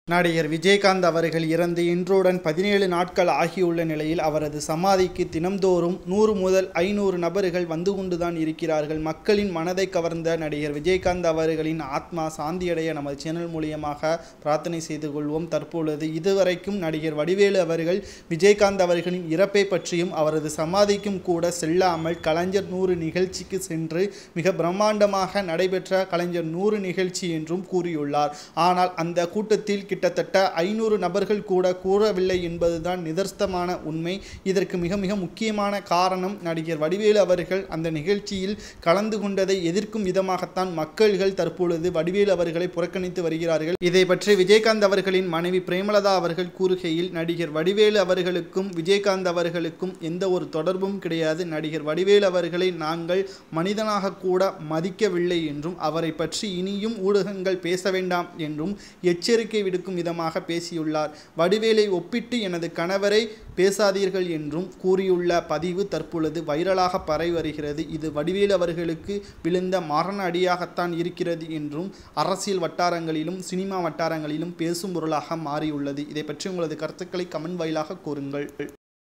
நடிகர் விஜயகாந்த் அவர்கள் இறந்து இன்றுடன் பதினேழு நாட்கள் ஆகியுள்ள நிலையில் அவரது சமாதிக்கு தினம்தோறும் நூறு முதல் ஐநூறு நபர்கள் வந்து கொண்டுதான் இருக்கிறார்கள் மக்களின் மனதை கவர்ந்த நடிகர் விஜயகாந்த் அவர்களின் ஆத்மா சாந்தியடைய நமது சேனல் மூலியமாக பிரார்த்தனை செய்து கொள்வோம் தற்பொழுது இதுவரைக்கும் நடிகர் வடிவேலு அவர்கள் விஜயகாந்த் அவர்களின் இறப்பை பற்றியும் அவரது சமாதிக்கும் கூட செல்லாமல் கலைஞர் நூறு நிகழ்ச்சிக்கு சென்று மிக பிரம்மாண்டமாக நடைபெற்ற கலைஞர் நூறு நிகழ்ச்சி என்றும் கூறியுள்ளார் ஆனால் அந்த கூட்டத்தில் கிட்டத்தட்ட ஐநூறு நபர்கள் கூட கூறவில்லை என்பதுதான் நிதர்சனமான உண்மை இதற்கு மிக மிக முக்கியமான காரணம் நடிகர் வடிவேலு அவர்கள் அந்த நிகழ்ச்சியில் கலந்து கொண்டதை எதிர்க்கும் விதமாகத்தான் மக்கள்கள் தற்பொழுது வடிவேலு அவர்களை புறக்கணித்து வருகிறார்கள் இதை பற்றி விஜயகாந்த் அவர்களின் மனைவி பிரேமலதா அவர்கள் கூறுகையில் நடிகர் வடிவேலு அவர்களுக்கும் விஜயகாந்த் அவர்களுக்கும் எந்த ஒரு தொடர்பும் கிடையாது நடிகர் வடிவேலு அவர்களை நாங்கள் மனிதனாக கூட மதிக்கவில்லை என்றும் அவரை பற்றி இனியும் ஊடகங்கள் பேச வேண்டாம் என்றும் எச்சரிக்கை விடுக்கும் விதமாக பேசியுள்ளார் வடிவேலை ஒப்பிட்டு எனது கணவரை பேசாதீர்கள் என்றும் கூறியுள்ள பதிவு தற்பொழுது வைரலாக பரவி வருகிறது இது வடிவேலு அவர்களுக்கு விழுந்த மரண அடியாகத்தான் இருக்கிறது என்றும் அரசியல் வட்டாரங்களிலும் சினிமா வட்டாரங்களிலும் பேசும் பொருளாக மாறியுள்ளது இதை பற்றி உங்களது கருத்துக்களை கமெண்ட் வாயிலாக கூறுங்கள்